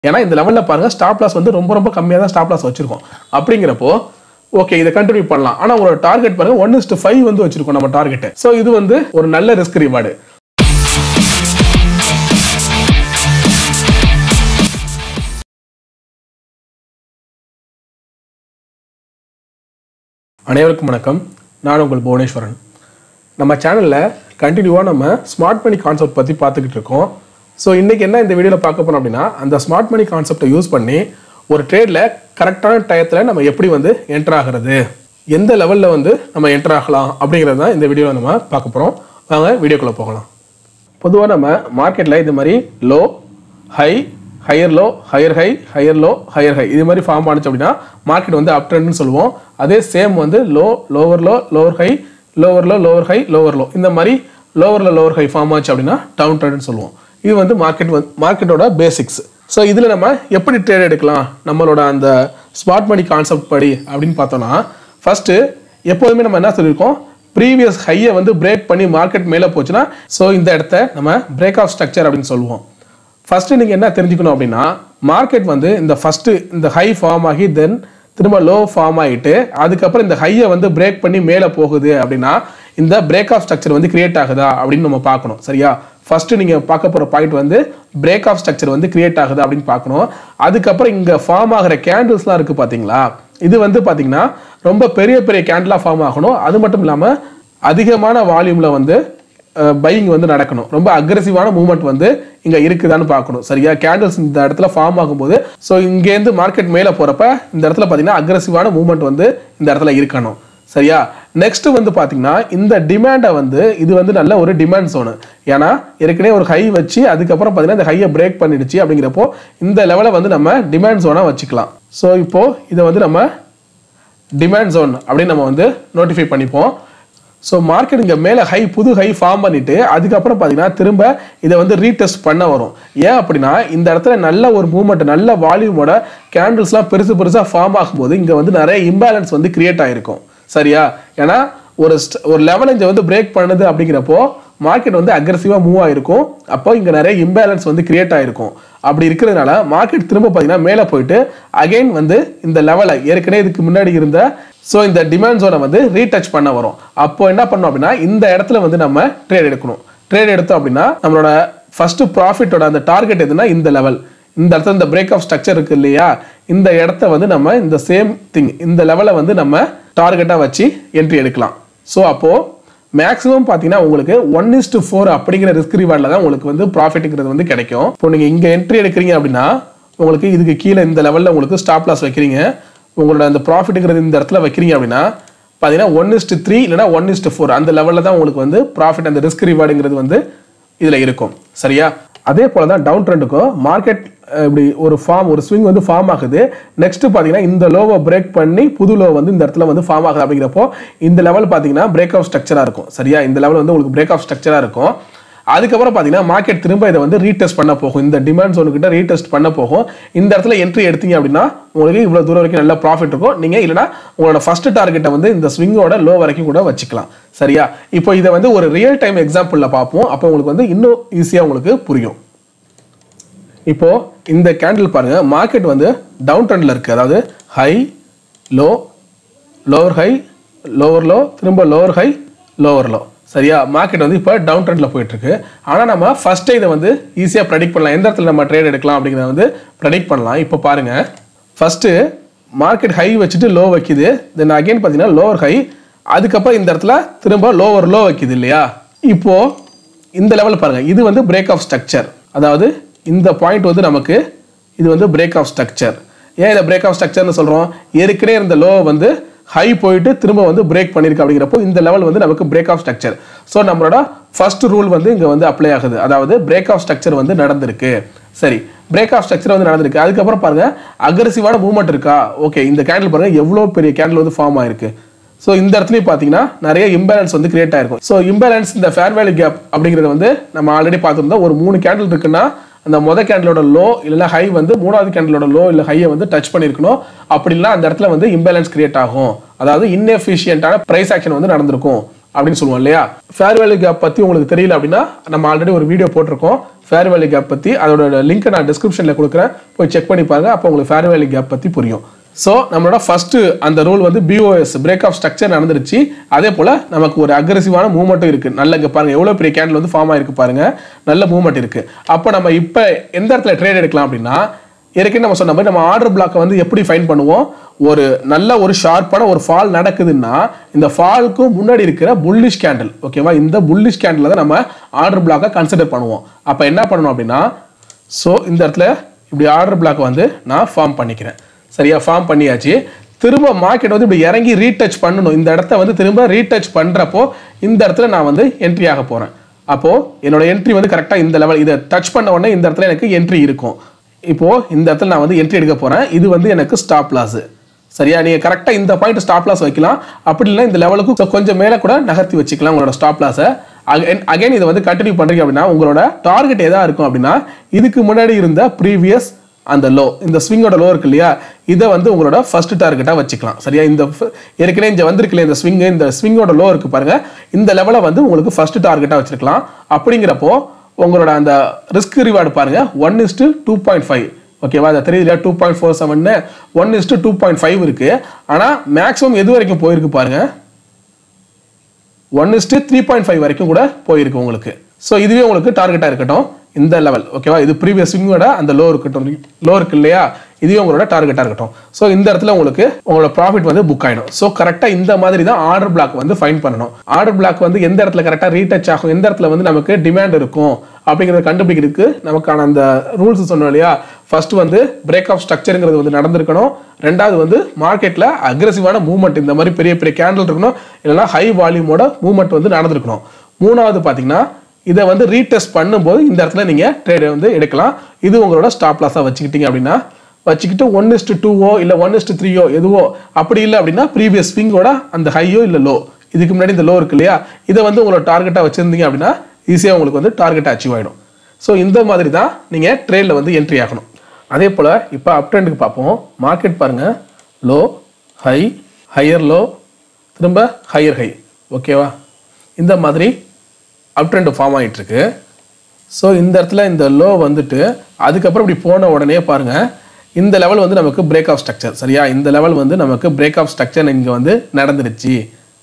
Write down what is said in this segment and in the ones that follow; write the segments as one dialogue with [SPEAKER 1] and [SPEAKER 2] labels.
[SPEAKER 1] ஏன்னா இந்த லெவலில் பாருங்க ஸ்டாப் லாஸ் வந்து ரொம்ப ரொம்ப கம்மியாக தான் ஸ்டாப் லாஸ் வச்சிருக்கோம் அப்படிங்கிறப்போ ஓகே இதை கண்டினியூ பண்ணலாம் ஆனால் உங்களோட டார்கெட் பாருங்க ஒன் இஸ்ட் ஃபைவ் வந்து வச்சிருக்கோம் நம்ம டார்கெட் ஸோ இது வந்து ஒரு நல்ல ரிஸ்க் ரிவார்டு அனைவருக்கும் வணக்கம் நான் உங்கள் புவனேஸ்வரன் நம்ம சேனலில் கண்டினியூவாக நம்ம ஸ்மார்ட் மணி கான்செப்ட் பற்றி பார்த்துக்கிட்டு இருக்கோம் ஸோ இன்றைக்கி என்ன இந்த வீடியோவில் பார்க்க போறோம் அப்படின்னா அந்த ஸ்மார்ட் மணி கான்செப்டை யூஸ் பண்ணி ஒரு ட்ரேடில் கரெக்டான டயத்தில் நம்ம எப்படி வந்து என்டர் ஆகிறது எந்த லெவலில் வந்து நம்ம என்டர் ஆகலாம் அப்படிங்கிறது தான் இந்த வீடியோவில் நம்ம பார்க்க போகிறோம் வாங்க வீடியோக்குள்ளே போகலாம் பொதுவாக நம்ம மார்க்கெட்டில் இது மாதிரி low high higher low higher high higher low higher high இது மாதிரி ஃபார்ம் ஆனிச்சு அப்படின்னா மார்க்கெட் வந்து அப் ட்ரெண்ட்னு சொல்லுவோம் அதே சேம் வந்து low lower low lower high lower low lower high lower low இந்த மாதிரி லோவரில் லோவர் ஹை ஃபார்ம் ஆச்சு அப்படின்னா டவுன் ட்ரெண்ட்னு சொல்லுவோம் இது வந்து மார்க்கெட் வந்து மார்க்கெட்டோட பேசிக்ஸ் ஸோ இதில் நம்ம எப்படி ட்ரேட் எடுக்கலாம் நம்மளோட அந்த ஸ்மார்ட் மணி கான்செப்ட் படி அப்படின்னு பார்த்தோம்னா ஃபர்ஸ்ட்டு எப்போதுமே நம்ம என்ன சொல்லியிருக்கோம் ப்ரீவியஸ் ஹையை வந்து பிரேக் பண்ணி மார்க்கெட் மேலே போச்சுன்னா ஸோ இந்த இடத்த நம்ம பிரேக் ஆஃப் ஸ்ட்ரக்சர் அப்படின்னு சொல்லுவோம் ஃபர்ஸ்ட் நீங்கள் என்ன தெரிஞ்சுக்கணும் அப்படின்னா மார்க்கெட் வந்து இந்த ஃபர்ஸ்ட் இந்த ஹை ஃபார்ம் ஆகி தென் திரும்ப லோ ஃபார்ம் ஆகிட்டு அதுக்கப்புறம் இந்த ஹையை வந்து பிரேக் பண்ணி மேலே போகுது அப்படின்னா இந்த பிரேக் ஆஃப் ஸ்ட்ரக்சர் வந்து கிரியேட் ஆகுதா அப்படின்னு நம்ம பார்க்கணும் சரியா ஃபர்ஸ்ட் நீங்கள் பார்க்க போகிற பாயிண்ட் வந்து பிரேக் ஆஃப் ஸ்ட்ரக்சர் வந்து கிரியேட் ஆகுதா அப்படின்னு பார்க்கணும் அதுக்கப்புறம் இங்கே ஃபார்ம் ஆகிற கேண்டில்ஸ்லாம் இருக்குது பார்த்தீங்களா இது வந்து பார்த்தீங்கன்னா ரொம்ப பெரிய பெரிய கேண்டிலாக ஃபார்ம் ஆகணும் அது மட்டும் இல்லாமல் அதிகமான வால்யூமில் வந்து பையிங் வந்து நடக்கணும் ரொம்ப அக்ரெசிவான மூவ்மெண்ட் வந்து இங்க இருக்குதான்னு பார்க்கணும் சரியா கேண்டில்ஸ் இந்த இடத்துல ஃபார்ம் ஆகும்போது ஸோ இங்கேருந்து மார்க்கெட் மேலே போறப்ப இந்த இடத்துல பார்த்தீங்கன்னா அக்ரெசிவான மூவ்மெண்ட் வந்து இந்த இடத்துல இருக்கணும் சரியா நெக்ஸ்ட் வந்து பார்த்தீங்கன்னா இந்த டிமாண்டை வந்து இது வந்து நல்ல ஒரு டிமாண்ட் zone ஏன்னா ஏற்கனவே ஒரு ஹை வச்சு அதுக்கப்புறம் பார்த்தீங்கன்னா இந்த ஹையை பிரேக் பண்ணிடுச்சு அப்படிங்கிறப்போ இந்த லெவலை வந்து நம்ம டிமாண்ட் ஜோனாக வச்சுக்கலாம் ஸோ இப்போ இதை வந்து நம்ம டிமாண்ட் ஜோன் அப்படின்னு நம்ம வந்து நோட்டிஃபை பண்ணிப்போம் ஸோ மார்க்கெட் இங்கே மேலே ஹை புது ஹை ஃபார்ம் பண்ணிட்டு அதுக்கப்புறம் பார்த்தீங்கன்னா திரும்ப இதை வந்து ரீடெஸ்ட் பண்ண வரும் ஏன் அப்படின்னா இந்த இடத்துல நல்ல ஒரு மூவ்மெண்ட் நல்ல வால்யூமோட கேண்டில்ஸ்லாம் பெருசு பெருசாக ஃபார்ம் ஆகும்போது இங்கே வந்து நிறைய இம்பேலன்ஸ் வந்து கிரியேட் ஆயிருக்கும் சரியா ஏன்னா ஒரு st- ஒரு லெவல் இங்கே வந்து பிரேக் பண்ணுது அப்படிங்கிறப்போ மார்க்கெட் வந்து அக்ரெசிவாக மூவ் ஆயிருக்கும் அப்போ இங்கே நிறைய இம்பேலன்ஸ் வந்து கிரியேட் ஆயிருக்கும் அப்படி இருக்கிறதுனால மார்க்கெட் திரும்ப பார்த்தீங்கன்னா மேலே போயிட்டு அகைன் வந்து இந்த லெவலை ஏற்கனவே இதுக்கு முன்னாடி இருந்த ஸோ இந்த டிமாண்ட் ஜோனை வந்து ரீடச் பண்ண வரும் அப்போ என்ன பண்ணோம் அப்படின்னா இந்த இடத்துல வந்து நம்ம ட்ரேட் எடுக்கணும் ட்ரேட் எடுத்தோம் அப்படின்னா நம்மளோட ஃபர்ஸ்ட் ப்ராஃபிட்டோட அந்த டார்கெட் எதுனா இந்த லெவல் இந்த இடத்துல இந்த பிரேக் ஆஃப் ஸ்ட்ரக்சர் இருக்கு இல்லையா இந்த இடத்த வந்து நம்ம இந்த சேம் திங் இந்த லெவலை வந்து நம்ம டார்கெட்டாக வச்சு என்ட்ரி எடுக்கலாம் ஸோ அப்போது மேக்ஸிமம் பார்த்தீங்கன்னா உங்களுக்கு ஒன் இஸ்டு ஃபோர் அப்படிங்கிற ரிஸ்க் ரிவார்டில் தான் உங்களுக்கு வந்து ப்ராஃபிட்டுங்கிறது வந்து கிடைக்கும் இப்போ நீங்கள் இங்கே என்ட்ரி எடுக்கிறீங்க அப்படின்னா உங்களுக்கு இதுக்கு கீழே இந்த லெவலில் உங்களுக்கு ஸ்டாப் லாஸ் வைக்கிறீங்க உங்களோட அந்த ப்ராஃபிட்டுங்கிறது இந்த இடத்துல வைக்கிறீங்க அப்படின்னா பார்த்தீங்கன்னா ஒன் இஸ்டு த்ரீ இல்லைனா ஒன் இஸ்டு ஃபோர் அந்த லெவலில் தான் உங்களுக்கு வந்து ப்ராஃபிட் அந்த ரிஸ்க் ரிவார்டுங்கிறது வந்து இதில் இருக்கும் சரியா அதே போல தான் டவுன் ட்ரெண்டுக்கும் மார்க்கெட் இப்படி ஒரு ஃபார்ம் ஒரு ஸ்விங் வந்து ஃபார்ம் ஆகுது நெக்ஸ்ட் பார்த்தீங்கன்னா இந்த லோவை பிரேக் பண்ணி புது லோ வந்து இந்த இடத்துல வந்து ஃபார்ம் ஆகுது அப்படிங்கிறப்போ இந்த லெவல் பார்த்தீங்கன்னா பிரேக் ஆஃப் ஸ்ட்ரக்சராக இருக்கும் சரியா இந்த லெவல் வந்து உங்களுக்கு பிரேக் ஆஃப் ஸ்ட்ரக்சராக இருக்கும் அதுக்கப்புறம் பார்த்தீங்கன்னா மார்க்கெட் திரும்ப இதை வந்து ரீடெஸ்ட் பண்ண போகும் இந்த டிமாண்ட் ஜோனுக்கிட்ட ரீடெஸ்ட் பண்ண போகும் இந்த இடத்துல என்ட்ரி எடுத்தீங்க அப்படின்னா உங்களுக்கு இவ்வளோ தூரம் வரைக்கும் நல்ல ப்ராஃபிட் இருக்கும் நீங்கள் இல்லைனா உங்களோட ஃபர்ஸ்ட் டார்கெட்டை வந்து இந்த ஸ்விங்கோட லோ வரைக்கும் கூட வச்சுக்கலாம் சரியா இப்போ இதை வந்து ஒரு ரியல் டைம் எக்ஸாம்பிளில் பார்ப்போம் அப்போ உங்களுக்கு வந்து இன்னும் ஈஸியாக உங்களுக்கு புரியும் இப்போ இந்த கேண்டில் பாருங்க மார்க்கெட் வந்து டவுன் ட்ரெண்ட்ல இருக்கு அதாவது high low lower high lower low திரும்ப லோவர் ஹை லோவர் லோ சரியா மார்க்கெட் வந்து இப்போ டவுன் ட்ரெண்ட்ல போயிட்டு இருக்கு ஆனால் நம்ம ஃபர்ஸ்ட் இதை வந்து ஈஸியாக ப்ரெடிக்ட் பண்ணலாம் எந்த இடத்துல நம்ம ட்ரேட் எடுக்கலாம் அப்படிங்கிறத வந்து ப்ரெடிக்ட் பண்ணலாம் இப்போ பாருங்க ஃபர்ஸ்ட் மார்க்கெட் ஹை வச்சுட்டு லோ வைக்குது தென் அகைன் பார்த்தீங்கன்னா லோவர் ஹை அதுக்கப்புறம் இந்த இடத்துல திரும்ப லோவர் லோ வைக்குது இல்லையா இப்போ இந்த லெவல் பாருங்க இது வந்து பிரேக் ஆஃப் ஸ்ட்ரக்சர் அதாவது இந்த பாயிண்ட் வந்து நமக்கு இது வந்து பிரேக் ஆஃப் ஸ்ட்ரக்சர் ஏன் இதை பிரேக் ஆஃப் ஸ்ட்ரக்சர்னு சொல்றோம் ஏற்கனவே இருந்த லோ வந்து ஹை போயிட்டு திரும்ப வந்து பிரேக் பண்ணிருக்கு அப்படிங்கிறப்போ இந்த லெவல் வந்து நமக்கு பிரேக் ஆஃப் ஸ்ட்ரக்சர் ஸோ நம்மளோட ஃபர்ஸ்ட் ரூல் வந்து இங்கே வந்து அப்ளை ஆகுது அதாவது பிரேக் ஆஃப் ஸ்ட்ரக்சர் வந்து நடந்திருக்கு சரி பிரேக் ஆஃப் ஸ்ட்ரக்சர் வந்து நடந்திருக்கு அதுக்கப்புறம் பாருங்க அக்ரெசிவான மூவ்மெண்ட் இருக்கா ஓகே இந்த கேண்டில் பாருங்க எவ்வளோ பெரிய கேண்டில் வந்து ஃபார்ம் ஆயிருக்கு ஸோ இந்த இடத்துலையும் பார்த்தீங்கன்னா நிறைய இம்பேலன்ஸ் வந்து கிரியேட் ஆயிருக்கும் ஸோ இம்பேலன்ஸ் இந்த ஃபேர் வேல்யூ கேப் அப்படிங்கிறது வந்து நம்ம ஆல்ரெடி பார்த்துருந்தோம் ஒரு மூணு கேண்டில் இருக்குன்னா அந்த முத கேண்டிலோட லோ இல்லைன்னா ஹை வந்து மூணாவது கேண்டிலோட லோ இல்லை ஹையை வந்து டச் பண்ணியிருக்கணும் அப்படி இல்லைனா அந்த இடத்துல வந்து இம்பேலன்ஸ் கிரியேட் ஆகும் அதாவது இன்எஃபிஷியன்ட்டான ப்ரைஸ் ஆக்ஷன் வந்து நடந்திருக்கும் அப்படின்னு சொல்லுவோம் இல்லையா ஃபேர் வேல்யூ கேப் பற்றி உங்களுக்கு தெரியல அப்படின்னா நம்ம ஆல்ரெடி ஒரு வீடியோ போட்டிருக்கோம் ஃபேர் வேல்யூ கேப் பற்றி அதோட லிங்க்கை நான் டிஸ்கிரிப்ஷனில் கொடுக்குறேன் போய் செக் பண்ணி பாருங்க அப்போ உங்களுக்கு ஃபேர் வேல்யூ கேப் பற்றி புரியும் ஸோ நம்மளோட ஃபர்ஸ்ட் அந்த ரூல் வந்து பிஓஎஸ் பிரேக் ஆஃப் ஸ்ட்ரக்சர் நடந்துருச்சு அதே போல் நமக்கு ஒரு அக்ரெசிவான மூவ்மெண்ட்டும் இருக்குது நல்ல இங்கே பாருங்க எவ்வளோ பெரிய கேண்டில் வந்து ஃபார்ம் ஆயிருக்கு பாருங்க நல்ல மூவ்மெண்ட் இருக்குது அப்போ நம்ம இப்போ எந்த இடத்துல ட்ரேட் எடுக்கலாம் அப்படின்னா ஏற்கனவே நம்ம சொன்ன மாதிரி நம்ம ஆர்டர் பிளாக்கை வந்து எப்படி ஃபைன் பண்ணுவோம் ஒரு நல்ல ஒரு ஷார்ப்பான ஒரு ஃபால் நடக்குதுன்னா இந்த ஃபாலுக்கும் முன்னாடி இருக்கிற புல்லிஷ் கேண்டில் ஓகேவா இந்த புல்லிஷ் கேண்டில் தான் நம்ம ஆர்டர் பிளாக்கை கன்சிடர் பண்ணுவோம் அப்போ என்ன பண்ணணும் அப்படின்னா ஸோ இந்த இடத்துல இப்படி ஆர்டர் பிளாக் வந்து நான் ஃபார்ம் பண்ணிக்கிறேன் சரியா ஃபார்ம் பண்ணியாச்சு திரும்ப மார்க்கெட் வந்து இப்படி இறங்கி ரீடச் பண்ணணும் இந்த இடத்த வந்து திரும்ப ரீடச் பண்ணுறப்போ இந்த இடத்துல நான் வந்து என்ட்ரி ஆக போகிறேன் அப்போது என்னோட என்ட்ரி வந்து கரெக்டாக இந்த லெவல் இதை டச் பண்ண உடனே இந்த இடத்துல எனக்கு என்ட்ரி இருக்கும் இப்போது இந்த இடத்துல நான் வந்து என்ட்ரி எடுக்க போகிறேன் இது வந்து எனக்கு ஸ்டாப் லாஸ் சரியா நீங்கள் கரெக்டாக இந்த பாயிண்ட் ஸ்டாப் லாஸ் வைக்கலாம் அப்படி இல்லை இந்த லெவலுக்கு கொஞ்சம் மேலே கூட நகர்த்தி வச்சுக்கலாம் உங்களோட ஸ்டாப் லாஸை அகைன் அகைன் இதை வந்து கண்டினியூ பண்ணுறீங்க அப்படின்னா உங்களோட டார்கெட் எதா இருக்கும் அப்படின்னா இதுக்கு முன்னாடி இருந்த ப்ரீவியஸ் அந்த லோ இந்த ஸ்விங்கோட லோ இருக்கு இல்லையா இதை வந்து உங்களோட ஃபர்ஸ்ட் டார்கெட்டாக வச்சுக்கலாம் சரியா இந்த ஃப- ஏற்கனவே இங்கே வந்திருக்கு இல்லையா இந்த ஸ்விங்கு இந்த ஸ்விங்கோட லோ இருக்கு பாருங்க இந்த லெவலை வந்து உங்களுக்கு ஃபர்ஸ்ட் டார்கெட்டாக வச்சிருக்கலாம் அப்படிங்கிறப்போ உங்களோட அந்த ரிஸ்க் ரிவார்டு பாருங்க one is to two point five ஓகேவா அதை தெரியல டூ பாயிண்ட் ஃபோர் செவன்னு one is to two point five இருக்கு ஆனால் மேக்ஸிமம் எது வரைக்கும் போயிருக்கு பாருங்க one is to three point five வரைக்கும் கூட போயிருக்கு உங்களுக்கு ஸோ இதுவே உங்களுக்கு டார்கெட்டாக இருக்கட்டும் இந்த லெவல் ஓகேவா இது ப்ரீவியஸ் ஸ்விங்கோட அந்த லோ இருக்கட்டும் லோ இருக்கு இல்லையா இதுவே உங்களோட டார்கெட்டாக இருக்கட்டும் ஸோ இந்த இடத்துல உங்களுக்கு உங்களோட ப்ராஃபிட் வந்து புக் ஆயிடும் ஸோ கரெக்டாக இந்த மாதிரி தான் ஆர்டர் பிளாக் வந்து ஃபைன் பண்ணணும் ஆர்டர் பிளாக் வந்து எந்த இடத்துல கரெக்டாக ரீடச் ஆகும் எந்த இடத்துல வந்து நமக்கு டிமாண்ட் இருக்கும் அப்படிங்கிறத கண்டுபிடிக்கிறதுக்கு நமக்கான அந்த ரூல்ஸ் சொன்னோம் இல்லையா ஃபர்ஸ்ட் வந்து பிரேக் ஆஃப் ஸ்ட்ரக்சருங்கிறது வந்து நடந்திருக்கணும் ரெண்டாவது வந்து மார்க்கெட்டில் அக்ரெசிவான மூவ்மெண்ட் இந்த மாதிரி பெரிய பெரிய கேண்டில் இருக்கணும் இல்லைன்னா ஹை வால்யூமோட மூவ்மெண்ட் வந்து நடந்திருக்கணும் மூணாவது பார்த்தீங்கன்னா இதை வந்து ரீடெஸ்ட் பண்ணும்போது இந்த இடத்துல நீங்கள் ட்ரேடை வந்து எடுக்கலாம் இது உங்களோட ஸ்டாப் லாஸாக வச்சுக்கிட்டீங்க அப்படின்னா வச்சுக்கிட்டு ஒன் இஸ்டு டூவோ இல்லை ஒன் இஸ்டு த்ரீயோ எதுவோ அப்படி இல்லை அப்படின்னா ப்ரீவியஸ் ஸ்விங்கோட அந்த ஹையோ இல்லை லோ இதுக்கு முன்னாடி இந்த லோ இருக்கு இல்லையா இதை வந்து உங்களோட டார்கெட்டாக வச்சுருந்தீங்க அப்படின்னா ஈஸியாக உங்களுக்கு வந்து டார்கெட் அச்சீவ் ஆகிடும் ஸோ இந்த மாதிரி தான் நீங்கள் ட்ரேடில் வந்து என்ட்ரி ஆகணும் அதே போல் இப்போ அப் ட்ரெண்டுக்கு பார்ப்போம் மார்க்கெட் பாருங்கள் லோ ஹை ஹையர் லோ திரும்ப ஹையர் ஹை ஓகேவா இந்த மாதிரி அப் ட்ரெண்ட் ஃபார்ம் ஆகிட்டு இருக்கு ஸோ இந்த இடத்துல இந்த லோ வந்துட்டு அதுக்கப்புறம் இப்படி போன உடனே பாருங்க இந்த லெவல் வந்து நமக்கு பிரேக் ஆஃப் ஸ்ட்ரக்சர் சரியா இந்த லெவல் வந்து நமக்கு பிரேக் ஆஃப் ஸ்ட்ரக்சர் இங்கே வந்து நடந்துருச்சு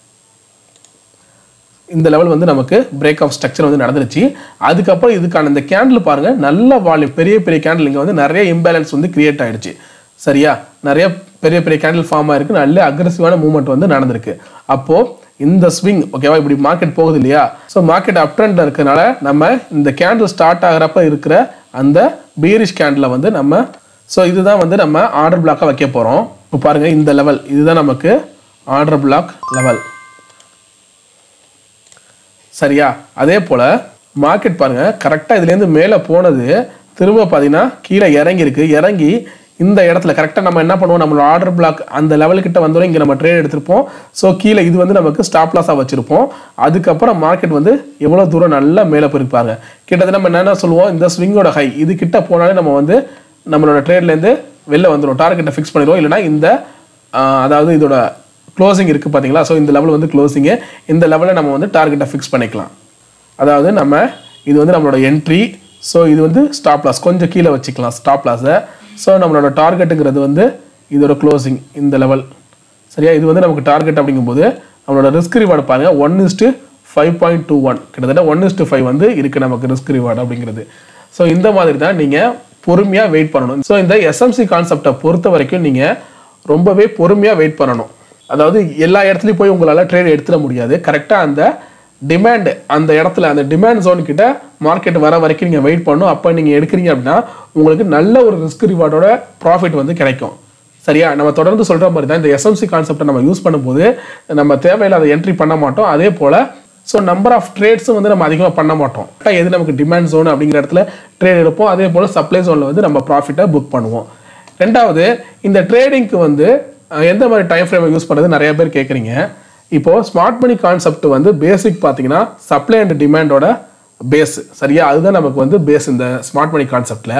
[SPEAKER 1] இந்த லெவல் வந்து நமக்கு பிரேக் ஆஃப் ஸ்ட்ரக்சர் வந்து நடந்துருச்சு அதுக்கப்புறம் இதுக்கான இந்த கேண்டில் பாருங்க நல்ல வால்யூம் பெரிய பெரிய கேண்டில் இங்கே வந்து நிறைய இம்பேலன்ஸ் வந்து கிரியேட் ஆயிடுச்சு சரியா நிறைய பெரிய பெரிய கேண்டில் ஃபார்ம் ஆயிருக்கு நல்ல அக்ரெசிவான மூவ்மெண்ட் வந்து நடந்திருக்கு அப்போ இந்த ஸ்விங் ஓகேவா இப்படி மார்க்கெட் போகுது இல்லையா ஸோ மார்க்கெட் அப் ட்ரெண்ட்ல இருக்கனால நம்ம இந்த கேண்டில் ஸ்டார்ட் ஆகிறப்ப இருக்கிற அந்த பீரிஷ் கேண்டில் வந்து நம்ம ஸோ இதுதான் வந்து நம்ம ஆர்டர் பிளாக்காக வைக்க போகிறோம் இப்போ பாருங்க இந்த லெவல் இதுதான் நமக்கு ஆர்டர் பிளாக் லெவல் சரியா அதே போல் மார்க்கெட் பாருங்க கரெக்டாக இதுலேருந்து மேலே போனது திரும்ப பார்த்தீங்கன்னா கீழே இறங்கியிருக்கு இறங்கி இந்த இடத்துல கரெக்டாக நம்ம என்ன பண்ணுவோம் நம்மளோட ஆர்டர் பிளாக் அந்த லெவலுக்கிட்ட வந்தோம் இங்கே நம்ம ட்ரேட் எடுத்திருப்போம் ஸோ கீழே இது வந்து நமக்கு ஸ்டாப் லாஸாக வச்சிருப்போம் அதுக்கப்புறம் மார்க்கெட் வந்து எவ்வளோ தூரம் நல்லா மேலே போயிருப்பாங்க கிட்டத்தட்ட நம்ம என்னென்ன சொல்லுவோம் இந்த ஸ்விங்கோட ஹை இது கிட்ட போனாலே நம்ம வந்து நம்மளோட ட்ரேட்லேருந்து வெளில வந்துடும் டார்கெட்டை ஃபிக்ஸ் பண்ணிடுவோம் இல்லைன்னா இந்த ஆஹ், அதாவது இதோட க்ளோசிங் இருக்குது பார்த்தீங்களா ஸோ இந்த லெவல் வந்து க்ளோசிங்கு இந்த லெவலில் நம்ம வந்து டார்கெட்டை ஃபிக்ஸ் பண்ணிக்கலாம் அதாவது நம்ம இது வந்து நம்மளோட என்ட்ரி ஸோ இது வந்து ஸ்டாப் லாஸ் கொஞ்சம் கீழே வச்சுக்கலாம் ஸ்டாப் லாஸை ஸோ நம்மளோட டார்கெட்டுங்கிறது வந்து இதோட க்ளோசிங் இந்த லெவல் சரியா இது வந்து நமக்கு டார்கெட் அப்படிங்கும்போது நம்மளோட ரிஸ்க் ரிவார்டு பாருங்க one is to five point two one கிட்டத்தட்ட ஒன் இஸ்ட்டு ஃபைவ் வந்து இருக்குது நமக்கு ரிஸ்க் ரிவார்டு அப்படிங்கிறது ஸோ இந்த மாதிரி தான் நீங்கள் பொறுமையாக வெயிட் பண்ணணும் ஸோ இந்த எஸ்எம்சி கான்செப்டை பொறுத்த வரைக்கும் நீங்கள் ரொம்பவே பொறுமையாக வெயிட் பண்ணணும் அதாவது எல்லா இடத்துலையும் போய் உங்களால் ட்ரேட் எடுத்துட முடியாது கரெக்டாக அந்த டிமாண்ட் அந்த இடத்துல அந்த டிமாண்ட் ஜோன் கிட்ட மார்க்கெட் வர வரைக்கும் நீங்கள் வெயிட் பண்ணணும் அப்போ நீங்கள் எடுக்கிறீங்க அப்படின்னா உங்களுக்கு நல்ல ஒரு ரிஸ்க் ரிவார்டோட ப்ராஃபிட் வந்து கிடைக்கும் சரியா நம்ம தொடர்ந்து சொல்ற மாதிரி தான் இந்த எஸ்எம்சி கான்செப்டை நம்ம யூஸ் பண்ணும்போது நம்ம தேவையில்லாத என்ட்ரி பண்ண மாட்டோம் அதே போல ஸோ நம்பர் ஆஃப் ட்ரேட்ஸும் வந்து நம்ம அதிகமாக பண்ண மாட்டோம் கரெக்டா எது நமக்கு டிமாண்ட் ஜோன் அப்படிங்கிற இடத்துல ட்ரேட் எடுப்போம் அதே போல் சப்ளை ஜோனில் வந்து நம்ம ப்ராஃபிட்டை புக் பண்ணுவோம் ரெண்டாவது இந்த ட்ரேடிங்க்கு வந்து அஹ், எந்த மாதிரி டைம் ஃப்ரேமை யூஸ் பண்ணுறது நிறைய பேர் கேட்குறீங்க இப்போ ஸ்மார்ட் மணி கான்செப்ட் வந்து பேசிக் பார்த்தீங்கன்னா சப்ளை அண்ட் டிமாண்டோட பேஸ் சரியா அதுதான் நமக்கு வந்து பேஸ் இந்த ஸ்மார்ட் மணி கான்செப்ட்ல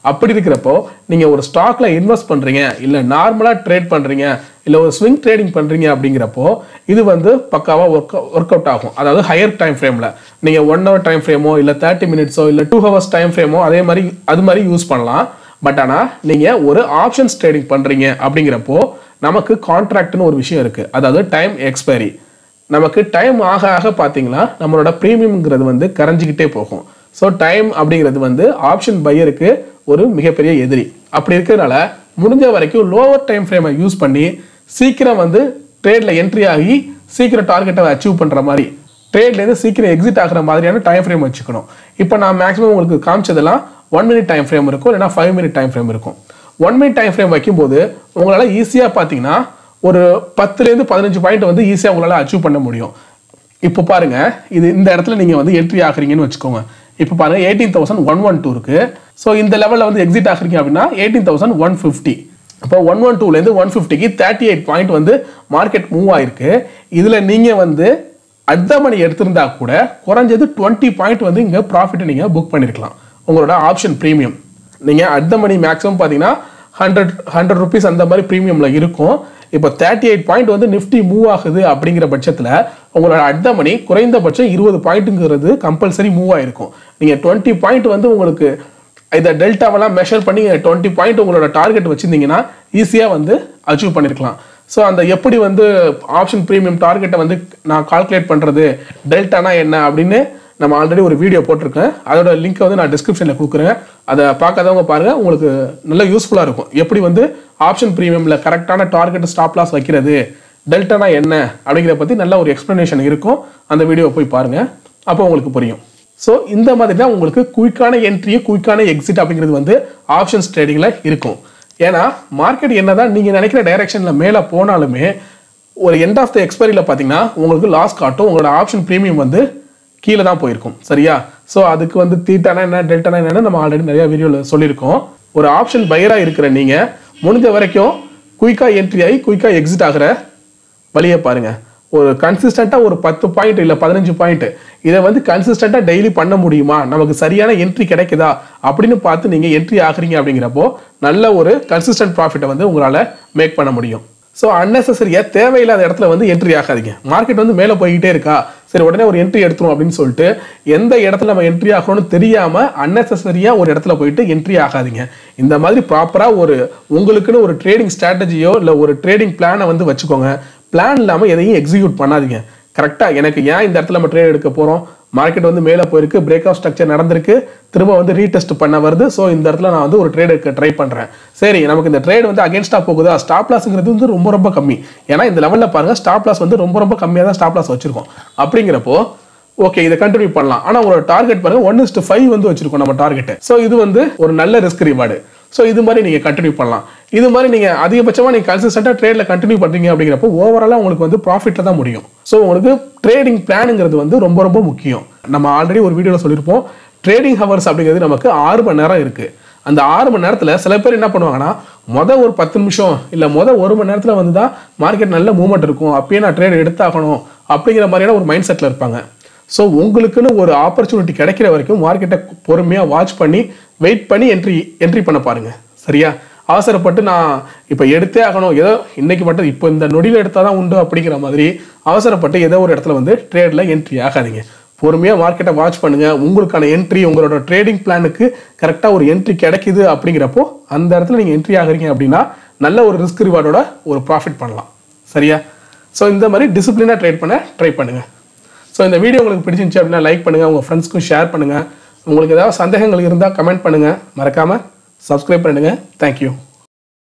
[SPEAKER 1] அப்படி இருக்கிறப்போ நீங்கள் ஒரு ஸ்டாக்ல இன்வெஸ்ட் பண்ணுறீங்க இல்லை நார்மலாக ட்ரேட் பண்ணுறீங்க இல்லை ஒரு ஸ்விங் ட்ரேடிங் பண்ணுறீங்க அப்படிங்கிறப்போ இது வந்து பக்காவாக ஒர்க் ஒர்க் அவுட் ஆகும் அதாவது ஹையர் டைம் ஃப்ரேமில் நீங்கள் ஒன் ஹவர் டைம் ஃப்ரேமோ இல்லை தேர்ட்டி மினிட்ஸோ இல்லை டூ ஹவர்ஸ் டைம் ஃப்ரேமோ அதே மாதிரி அது மாதிரி யூஸ் பண்ணலாம் பட் ஆனால் நீங்கள் ஒரு ஆப்ஷன்ஸ் ட்ரேடிங் பண்ணுறீங்க அப்படிங்கிறப்போ நமக்கு கான்ட்ராக்ட்னு ஒரு விஷயம் இருக்குது அதாவது டைம் எக்ஸ்பைரி நமக்கு டைம் ஆக ஆக பார்த்தீங்கன்னா நம்மளோட ப்ரீமியம்ங்கிறது வந்து கரைஞ்சிக்கிட்டே போகும் ஸோ டைம் அப்படிங்கிறது வந்து ஆப்ஷன் பையருக்கு ஒரு மிகப்பெரிய எதிரி அப்படி இருக்கிறதுனால முடிஞ்ச வரைக்கும் லோவர் டைம் ஃப்ரேமை யூஸ் பண்ணி சீக்கிரம் வந்து ட்ரேடில் என்ட்ரி ஆகி சீக்கிரம் டார்கெட்டை அச்சீவ் பண்ணுற மாதிரி ட்ரேட்லேருந்து சீக்கிரம் எக்ஸிட் ஆகிற மாதிரியான டைம் ஃப்ரேம் வச்சுக்கணும் இப்போ நான் மேக்ஸிமம் உங்களுக்கு காமிச்சதெல்லாம் ஒன் மினிட் டைம் ஃப்ரேம் இருக்கும் இல்லைனா ஃபைவ் மினிட் டைம் ஃப்ரேம் இருக்கும் ஒன் மினிட் டைம் ஃப்ரேம் வைக்கும்போது உங்களால் ஈஸியாக பார்த்தீங்கன்னா ஒரு பத்துலேருந்து பதினஞ்சு பாயிண்ட் வந்து ஈஸியாக உங்களால் அச்சீவ் பண்ண முடியும் இப்போ பாருங்க இது இந்த இடத்துல நீங்கள் வந்து என்ட்ரி ஆகுறீங்கன்னு வச்சுக்கோங்க இப்போ பாருங்க eighteen thousand one one two இருக்கு ஸோ இந்த லெவலில் வந்து எக்ஸிட் ஆகுறீங்க அப்படின்னா எயிட்டீன் தௌசண்ட் ஒன் ஃபிஃப்டி இப்போ ஒன் ஒன் டூலேருந்து ஒன் ஃபிஃப்டிக்கு தேர்ட்டி எயிட் பாயிண்ட் வந்து மார்க்கெட் மூவ் ஆயிருக்கு இதில் நீங்கள் வந்து அர்த்த மணி எடுத்திருந்தா கூட குறைஞ்சது டுவெண்ட்டி பாயிண்ட் வந்து இங்கே ப்ராஃபிட்டை நீங்கள் புக் பண்ணியிருக்கலாம் உங்களோட ஆப்ஷன் ப்ரீமியம் நீங்கள் அர்த்த மணி மேக்ஸிமம் பார்த்தீங்கன்னா ஹண்ட்ரட் ஹண்ட்ரட் ருபீஸ் அந்த மாதிரி ப்ரீமியமில் இருக்கும் இப்போ தேர்ட்டி எயிட் பாயிண்ட் வந்து நிஃப்டி மூவ் ஆகுது அப்படிங்கிற பட்சத்தில் உங்களோட அர்த்த மணி குறைந்தபட்சம் இருபது பாயிண்ட்டுங்கிறது கம்பல்சரி மூவ் ஆயிருக்கும் நீங்கள் டுவெண்ட்டி பாயிண்ட் வந்து உங்களுக்கு இதை டெல்டாவெல்லாம் மெஷர் பண்ணி டுவெண்ட்டி பாயிண்ட் உங்களோட டார்கெட் வச்சுருந்தீங்கன்னா ஈஸியாக வந்து அச்சீவ் பண்ணியிருக்கலாம் ஸோ அந்த எப்படி வந்து ஆப்ஷன் ப்ரீமியம் டார்கெட்டை வந்து நான் கால்குலேட் பண்ணுறது டெல்டானா என்ன அப்படின்னு நம்ம ஆல்ரெடி ஒரு வீடியோ போட்டிருக்கேன் அதோட லிங்க்கை வந்து நான் டிஸ்கிரிப்ஷனில் கொடுக்குறேன் அதை பார்க்காதவங்க பாருங்கள் உங்களுக்கு நல்ல யூஸ்ஃபுல்லாக இருக்கும் எப்படி வந்து ஆப்ஷன் ப்ரீமியமில் கரெக்டான டார்கெட் ஸ்டாப் லாஸ் வைக்கிறது டெல்டானா என்ன அப்படிங்கிறத பற்றி நல்ல ஒரு எக்ஸ்ப்ளனேஷன் இருக்கும் அந்த வீடியோவை போய் பாருங்கள் அப்போ உங்களுக்கு புரியும் ஸோ இந்த மாதிரி தான் உங்களுக்கு குயிக்கான என்ட்ரி குயிக்கான எக்ஸிட் அப்படிங்கிறது வந்து ஆப்ஷன்ஸ் ட்ரேடிங்கில் இருக்கும் ஏன்னா மார்க்கெட் என்னதான் நீங்கள் நினைக்கிற டைரெக்ஷனில் மேலே போனாலுமே ஒரு எண்ட் ஆஃப் த எக்ஸ்பைரியில் பார்த்தீங்கன்னா உங்களுக்கு லாஸ் காட்டும் உங்களோட ஆப்ஷன் ப்ரீமியம் வந்து கீழே தான் போயிருக்கும் சரியா ஸோ அதுக்கு வந்து தீட்டானா என்ன டெல்டானா என்னன்னு நம்ம ஆல்ரெடி நிறைய வீடியோவில் சொல்லியிருக்கோம் ஒரு ஆப்ஷன் பையராக இருக்கிற நீங்கள் முடிஞ்ச வரைக்கும் குயிக்காக என்ட்ரி ஆகி குயிக்காக எக்ஸிட் ஆகிற வழியை பாருங்க ஒரு கன்சிஸ்டண்ட்டாக ஒரு பத்து பாயிண்ட் இல்லை பதினஞ்சு பாயிண்ட் இதை வந்து கன்சிஸ்டண்ட்டாக டெய்லி பண்ண முடியுமா நமக்கு சரியான என்ட்ரி கிடைக்குதா அப்படின்னு பார்த்து நீங்கள் என்ட்ரி ஆகுறீங்க அப்படிங்கிறப்போ நல்ல ஒரு கன்சிஸ்டன்ட் ப்ராஃபிட்டை வந்து உங்களால் மேக் பண்ண முடியும் ஸோ அன்னெசரியாக தேவையில்லாத இடத்துல வந்து என்ட்ரி ஆகாதீங்க மார்க்கெட் வந்து மேலே போய்கிட்டே இருக்கா சரி உடனே ஒரு என்ட்ரி எடுத்துரும் அப்படின்னு சொல்லிட்டு எந்த இடத்துல நம்ம என்ட்ரி ஆகணும்னு தெரியாமல் அன்னெசரியாக ஒரு இடத்துல போயிட்டு என்ட்ரி ஆகாதீங்க இந்த மாதிரி ப்ராப்பராக ஒரு உங்களுக்குன்னு ஒரு ட்ரேடிங் ஸ்ட்ராட்டஜியோ இல்லை ஒரு ட்ரேடிங் பிளானை வந்து வச்சுக்கோங்க பிளான் இல்லாமல் எதையும் எக்ஸிக்யூட் பண்ணாதீங்க கரெக்டாக எனக்கு ஏன் இந்த இடத்துல நம்ம ட்ரேட் எடுக்க போகிறோம் மார்க்கெட் வந்து மேலே போயிருக்கு பிரேக் ஆஃப் ஸ்ட்ரக்சர் நடந்திருக்கு திரும்ப வந்து ரீடெஸ்ட் பண்ண வருது ஸோ இந்த இடத்துல நான் வந்து ஒரு ட்ரேட் எடுக்க ட்ரை பண்ணுறேன் சரி நமக்கு இந்த ட்ரேட் வந்து அகேன்ஸ்டாக போகுதா ஸ்டாப் லாஸ்ங்கிறது வந்து ரொம்ப ரொம்ப கம்மி ஏன்னா இந்த லெவலில் பாருங்கள் ஸ்டாப் லாஸ் வந்து ரொம்ப ரொம்ப கம்மியாக தான் ஸ்டாப் லாஸ் வச்சிருக்கோம் அப்படிங்கிறப்போ ஓகே இதை கண்டினியூ பண்ணலாம் ஆனால் உங்களோட டார்கெட் பாருங்க ஒன் இஸ்ட் ஃபைவ் வந்து வச்சிருக்கோம் நம்ம டார்கெட் ஸோ இது வந்து ஒரு நல்ல ரிஸ்க் ரிவார்டு ஸோ இது மாதிரி நீங்கள் கண்டினியூ பண்ணலாம் இது மாதிரி நீங்கள் அதிகபட்சமாக நீங்கள் கன்சிஸ்டண்ட்டாக ட்ரேடில் கண்டினியூ பண்ணுறீங்க அப்படிங்கிறப்போ ஓவராலாக உங்களுக்கு வந்து ப்ராஃபிட்டில் தான் முடியும் ஸோ உங்களுக்கு ட்ரேடிங் பிளானுங்கிறது வந்து ரொம்ப ரொம்ப முக்கியம் நம்ம ஆல்ரெடி ஒரு வீடியோவில் சொல்லியிருப்போம் ட்ரேடிங் ஹவர்ஸ் அப்படிங்கிறது நமக்கு ஆறு மணி நேரம் இருக்குது அந்த ஆறு மணி நேரத்தில் சில பேர் என்ன பண்ணுவாங்கன்னா மொதல் ஒரு பத்து நிமிஷம் இல்லை மொதல் ஒரு மணி நேரத்தில் வந்து தான் மார்க்கெட் நல்ல மூவ்மெண்ட் இருக்கும் அப்பயே நான் ட்ரேட் எடுத்தாகணும் அப்படிங்கிற மாதிரியான ஒரு மைண்ட் செட்டில் இருப்பாங்க ஸோ உங்களுக்குன்னு ஒரு ஆப்பர்ச்சுனிட்டி கிடைக்கிற வரைக்கும் மார்க்கெட்டை பொறுமையாக வாட்ச் பண்ணி வெயிட் பண்ணி என்ட்ரி என்ட்ரி பண்ண பாருங்க சரியா அவசரப்பட்டு நான் இப்போ எடுத்தே ஆகணும் ஏதோ இன்னைக்கு மட்டும் இப்போ இந்த நொடியில் எடுத்தால் தான் உண்டு அப்படிங்கிற மாதிரி அவசரப்பட்டு ஏதோ ஒரு இடத்துல வந்து ட்ரேடில் என்ட்ரி ஆகாதீங்க பொறுமையாக மார்க்கெட்டை வாட்ச் பண்ணுங்க உங்களுக்கான என்ட்ரி உங்களோட ட்ரேடிங் பிளானுக்கு கரெக்டாக ஒரு என்ட்ரி கிடைக்குது அப்படிங்கிறப்போ அந்த இடத்துல நீங்கள் என்ட்ரி ஆகுறீங்க அப்படின்னா நல்ல ஒரு ரிஸ்க் ரிவார்டோட ஒரு ப்ராஃபிட் பண்ணலாம் சரியா ஸோ இந்த மாதிரி டிசிப்ளினாக ட்ரேட் பண்ண ட்ரை பண்ணுங்கள் ஸோ இந்த வீடியோ உங்களுக்கு பிடிச்சிருந்துச்சு அப்படின்னா லைக் பண்ணுங்கள் உங்கள் ஃப்ரெண்ட்ஸ்க்கும் ஷேர் பண்ணுங்கள் உங்களுக்கு ஏதாவது சந்தேகங்கள் இருந்தால் கமெண்ட் பண்ணுங்கள் மறக்காமல் சப்ஸ்கிரைப் பண்ணுங்கள் தேங்க்யூ